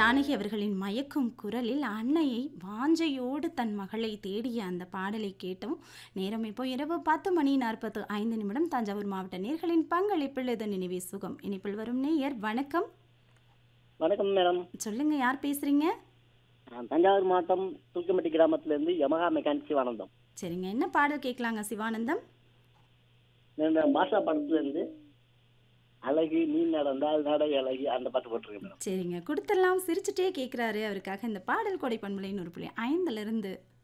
ஜானகி அவர்களின் மயக்கும் குரலில் அன்னையை வாஞ்சையோடு தன் மகளை தேடிய அந்த பாடலை கேட்டோம் நேரம் இப்போ இரவு பத்து மணி நாற்பத்து ஐந்து நிமிடம் தஞ்சாவூர் மாவட்ட நேர்களின் பங்களிப்பில் இது நினைவே சுகம் இனிப்பில் வரும் நேயர் வணக்கம் வணக்கம் மேடம் சொல்லுங்க யார் பேசுறீங்க நான் தஞ்சாவூர் மாவட்டம் தூக்கம்பட்டி கிராமத்திலேருந்து யமகா மெக்கானிக் சிவானந்தம் சரிங்க என்ன பாடல் கேட்கலாங்க சிவானந்தம் இந்த பாஷா படத்துலேருந்து அழகு நீ நடந்தால் நடை அழகு அந்த பாட்டு போட்டிருக்கேன் மேடம் சரிங்க கொடுத்துடலாம் சிரிச்சுட்டே கேட்குறாரு அவருக்காக இந்த பாடல் கொடை பண்புலைன்னு ஒரு புள்ளி ஐந்துல இருந்து